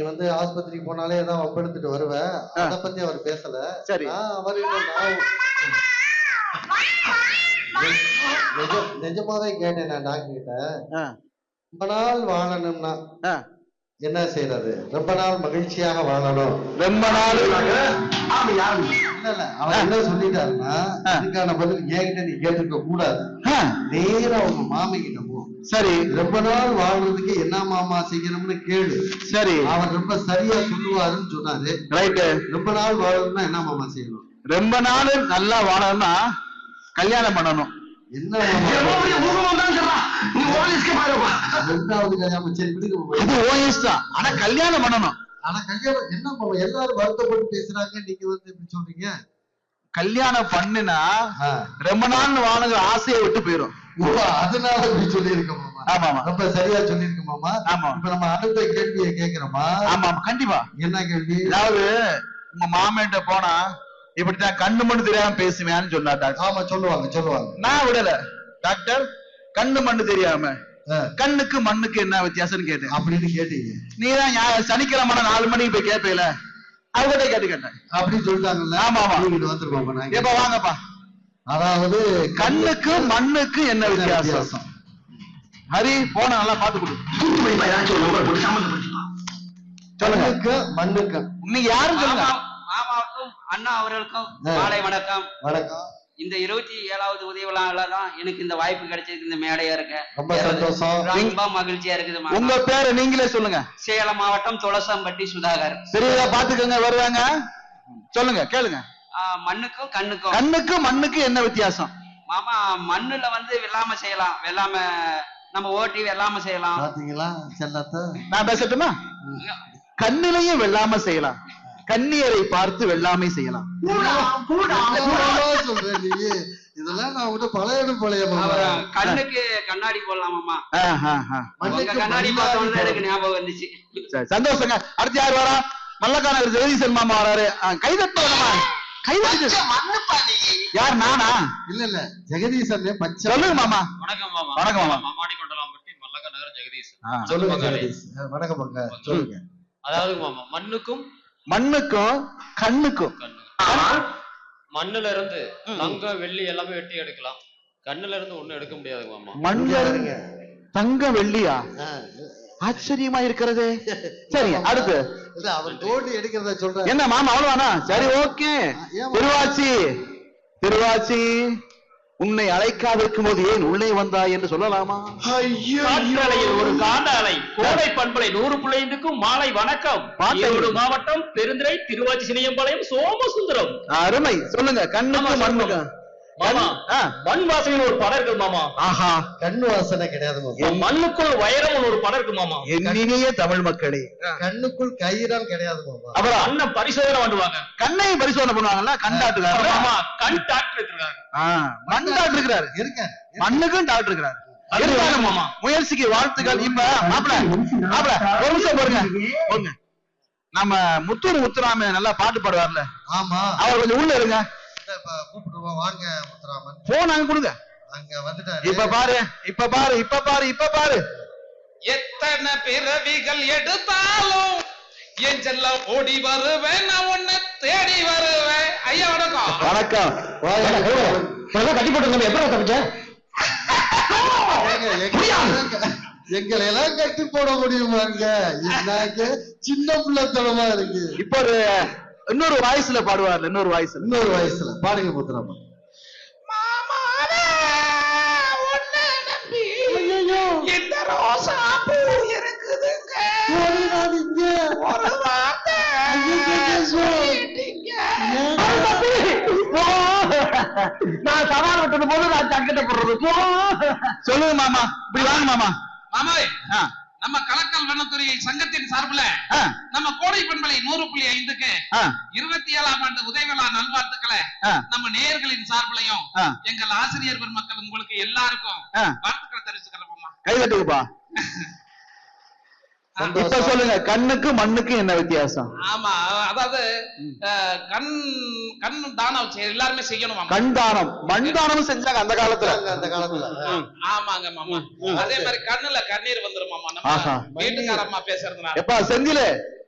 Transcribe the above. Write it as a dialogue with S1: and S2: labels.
S1: வந்து ஆஸ்பத்திரிக்கு போனாலே ஏதாவது வம்பெடுத்துட்டு வருவ
S2: ஆ.
S1: அத பத்தி அவர் பேசல
S2: சரி.
S1: நான் அவர் இல்ல, நான் நிஜ- நிஜமாவே கேட்டேன் நான் டாக்டர் கிட்ட
S2: ஆ,
S1: ரொம்ப நாள் வாழணும்னா
S2: ஆ.
S1: என்ன செய்யறது ரொம்ப நாள் மகிழ்ச்சியாக வாழணும்
S2: ரொம்ப நாள்
S1: இல்ல இல்ல அவர் என்ன சொல்லிட்டாருன்னா
S2: ஆ.
S1: இதுக்கான பதில் என்கிட்ட நீ கேட்டிருக்க கூடாது
S2: ஆ,
S1: நேரா உங்க மாமி கிட்ட போ
S2: சரி
S1: ரொம்ப நாள் வாழ்றதுக்கு என்ன மாமா செய்யணும்னு கேளு
S2: சரி
S1: அவர் ரொம்ப சரியா சொல்லுவாருன்னு சொன்னாரு
S2: ரைட்டு
S1: ரொம்ப நாள் வாழணும்னா என்ன மாமா செய்யணும்
S2: ரொம்ப நாள் நல்லா வாழணும்னா கல்யாணம் பண்ணணும்
S1: என்ன மாமா ரெண்டாவது கல்யாணம் சரி விடுங்க மாமா.
S2: அது ஓஎஸ் தான் ஆனா கல்யாணம் பண்ணணும்
S1: ஆனா கல்யாணம் என்ன மாமா எல்லாரும் வருத்தப்பட்டு பேசுறாங்க நீங்க வந்து இப்படி சொல்றீங்க
S2: கல்யாணம் பண்ணுனா
S1: ஆ.
S2: ரொம்ப நாள் வாழுங்கிற ஆசையை விட்டு போயிரும்
S1: ஓ, அதனால இப்படி சொல்லியிருக்க மாமா
S2: ஆமா ஆமா
S1: ரொம்ப சரியா சொல்லியிருக்க மாமா
S2: ஆமா
S1: இப்ப நம்ம அடுத்த கேள்வியை கேக்குறோமா
S2: ஆமா ஆமா, கண்டிப்பா
S1: என்ன கேள்வி
S2: அதாவது உங்க மாமன்ட்ட போனா இப்படித்தான் கண்ணு மண்ணு தெரியாம பேசுவேன்னு சொன்னா டாக்டர்
S1: ஆமா சொல்லுவாங்க சொல்லுவாங்க
S2: நான் விடல டாக்டர் கண்ணு மண்ணு தெரியாம
S1: ஆ,
S2: கண்ணுக்கு மண்ணுக்கு என்ன வித்தியாசம்னு கேட்டேன்
S1: அப்படின்னு கேட்டீங்க
S2: நீதான் ஞா- சனிக்கிழமை நாலு மணிக்கு போய் கேட்பீல அவங்ககிட்ட கேட்டு கேட்டேன்
S1: அப்படின்னு சொல்லிட்டாங்கல்ல
S2: ஆமா, ஆமா.
S1: நீங்க வந்துருக்கோம் நாங்க
S2: எப்ப வாங்கப்பா
S1: அதாவது
S2: கண்ணுக்கு மண்ணுக்கு என்ன
S1: என்ன
S2: வித்தியாசம்
S1: வித்தியாசம்
S2: ஹரி போன நல்லா பாத்து கொடு சொல்லுங்க
S1: கண்ணுக்கு மண்ணுக்கு
S2: நீங்க யாரும் சொல்லுங்க
S3: மாமா- மாமாவுக்கும் அண்ணா அவர்களுக்கும்
S1: ஆ.
S3: மாலை வணக்கம்
S1: வணக்கம்
S3: இந்த இருபத்தி ஏழாவது உதவி விழால தான் எனக்கு இந்த வாய்ப்பு கிடைச்சதுக்கு இந்த மேடையா இருக்க
S1: ரொம்ப சந்தோஷம்
S3: ரொம்ப மகிழ்ச்சியா இருக்குது மாமா.
S2: உங்க பேரை நீங்களே சொல்லுங்க
S3: சேலம் மாவட்டம் துளசம்பட்டி சுதாகர்
S2: சரியா பாத்துக்கோங்க வருவாங்க சொல்லுங்க கேளுங்க
S3: ஆ, மண்ணுக்கும் கண்ணுக்கும்
S2: கண்ணுக்கு மண்ணுக்கு என்ன வித்தியாசம்
S3: மாமா மண்ணுல வந்து வெள்ளாம செய்யலாம் வெள்ளாம நம்ம ஓட்டி வெள்ளாம செய்யலாம்
S1: பாத்தீங்களா செல்லத்த
S2: நான் பேசட்டுமா கண்ணிலையும் வெள்ளாம செய்யலாம் கண்ணியரை பார்த்து வெள்ளாமை செய்யலாம்
S1: சொல்றேன் நீ இதெல்லாம் நான் விட பழைய பழைய
S3: அப்புறம் கண்ணுக்கு கண்ணாடி போடலாம் மாமா
S2: ஆஹ், ஆஹ், ஆஹ்.
S3: உங்க கண்ணாடி பார்த்தோன்னு எனக்கு ஞாபகம் வந்துச்சு
S2: சரி, சந்தோஷங்க அடுத்து யார் வரா மல்லக்கானகர் ஜெகதீசன் மாமா வராரு ஆ, கைதட்டு வேணுமா கைதட்டு யார் நானா
S1: இல்ல இல்ல ஜெகதீசன் பச்சை
S2: சொல்லுங்க மாமா
S4: வணக்கம் மாமா
S2: வணக்கம் மாமா.
S4: மாமாடி கொண்டலாம்பட்டி மல்லக்க நகர் ஜெகதீஷ்
S2: ஆ,
S1: சொல்லுங்க
S4: மகளே.
S1: ஜெகதீஷ் அஹ் வணக்கம் மங்க சொல்லுங்க
S4: அதாவது மாமா மண்ணுக்கும்
S2: மண்ணுக்கும் கண்ணுக்கும்
S4: கண்ணு மண்ணுல இருந்து
S2: ம்.
S4: தங்கம் வெள்ளி எல்லாமே வெட்டி எடுக்கலாம் கண்ணுல இருந்து ஒண்ணும் எடுக்க முடியாது மாமா
S2: மண்ல
S1: இருங்க.
S2: தங்க வெள்ளியா
S1: அஹ்
S2: ஆச்சரியமா இருக்கிறது சரி அடுத்து
S1: இல்ல அவர் தோண்டி எடுக்கிறத சொல்றேன்
S2: என்ன மாமா அவ்வளவுதானா சரி ஓகே
S1: ஏன் மாமா?
S2: திருவாச்சி திருவாச்சி உன்னை அழைக்காதிருக்கும் போது ஏன் உள்ளே வந்தாய் என்று சொல்லலாமா
S5: காற்றலையில் ஒரு காந்த அலை கோடை பண்பலை நூறு பிள்ளைந்துக்கும் மாலை வணக்கம்
S2: பாட்டை
S5: ஈரோடு
S2: விடு.
S5: மாவட்டம் பெருந்துறை திருவாச்சி சினியம்பாளையம் சோமசுந்தரம்
S2: அருமை சொல்லுங்க கண்ணுக்கு
S5: ஆமா,
S2: மண்ணுக்கு
S5: மாமா
S2: ஆ,
S5: மண் வாசையில் ஒரு படம் இருக்கு மாமா
S2: ஆஹா
S1: கண்ணு வாசனை கிடையாது மாமா
S5: மண்ணுக்குள் வைரம் ஒரு படம் இருக்கு மாமா
S2: என்னினிய தமிழ் மக்களே
S1: கண்ணுக்குள் கயிறால் கிடையாது மாமா
S2: அப்புறம்
S5: அண்ணன் பரிசோதனை பண்ணுவாங்க
S2: கண்ணையும் பரிசோதனை பண்ணுவாங்கல்ல கண் டாக்டர்
S5: மாமா கண் டாக்டர் இருக்காங்க
S2: மண் டாக்டர் இருக்கிறாரு
S1: இருக்க
S2: மண்ணுக்கும் டாக்டர் இருக்கிறாரு
S5: அது
S2: இருந்தாலும்
S5: மாமா.
S2: முயற்சிக்கு வாழ்த்துக்கள் இப்ப மாப்பிள மாப்பிள ஒரு நிமிஷம் பாருங்க போங்க நம்ம முத்தூர் முத்துராம நல்லா பாட்டு பாடுவார்ல
S1: ஆமா
S2: அவர் கொஞ்சம் உள்ள இருங்க
S1: இந்த இப்ப கூப்பிட்டுருவோம் வாங்க முத்துராமன்
S2: போன் அங்க கொடுங்க
S1: அங்க வந்துட்டாரு
S2: இப்ப பாரு இப்ப பாரு இப்ப பாரு இப்ப பாரு
S6: எத்தனை பிறவிகள் எடுத்தாலும் என் செல்ல ஓடி வருவேன் நான் உன்னை தேடி வருவேன் ஐயா வணக்கம்
S2: வணக்கம் கட்டி போட்டு எப்ப தப்பிச்ச
S1: ஏங்க, எங்க- எங்களை எல்லாம் கட்டி போட முடியுமாங்க என்னங்க சின்ன பிள்ளைத்தனமா இருக்கு
S2: இப்ப ஒரு இன்னொரு வாய்ஸ்ல பாடுவார்ல இன்னொரு வாய்ஸ்ல
S1: இன்னொரு வயசுல பாருங்க முத்துராமன்
S6: இந்த ரோசா பூ இருக்குதுங்க ஒரு வார்த்தை சொல்லிட்டீங்க.
S2: நான் சவால் விட்டது போது நான் சங்கிட்ட போடுறது போ சொல்லுங்க மாமா இப்படி வாங்க மாமா
S6: மாமாவே
S2: ஆ,
S6: நம்ம கலக்கல் வனத்துறை சங்கத்தின் சார்பில்
S2: ஆ,
S6: நம்ம கோடை பண்பலை நூறு புள்ளி ஐந்துக்கு
S2: ஆ,
S6: இருபத்தி ஏழாம் ஆண்டு உதயவிழா நல்வாழ்த்துக்களை
S2: ஆ.
S6: நம்ம நேயர்களின் சார்பிலையும்
S2: ஆ.
S6: எங்கள் ஆசிரியர் பெருமக்கள் உங்களுக்கு எல்லாருக்கும்
S2: ஆ.
S6: வாழ்த்துக்களை தெரிவிச்சுக்கிறோம் மாமா
S2: கை தட்டுங்கப்பா இப்ப சொல்லுங்க கண்ணுக்கு மண்ணுக்கு என்ன வித்தியாசம்
S6: ஆமா அதாவது அஹ், கண் கண் தானம் செய்- எல்லாருமே செய்யணும் மாமா
S2: கண் தானம் மண் தானமும் செஞ்சாங்க அந்த காலத்துல
S1: அந்த காலத்துல
S6: ஆமாங்க மாமா அதே மாதிரி கண்ணுல கண்ணீர் வந்துரும் மாமா
S2: ஆஹா.
S6: நம்ம வீட்டுக்காரம்மா பேசுறதுனால
S2: எப்பா செந்தில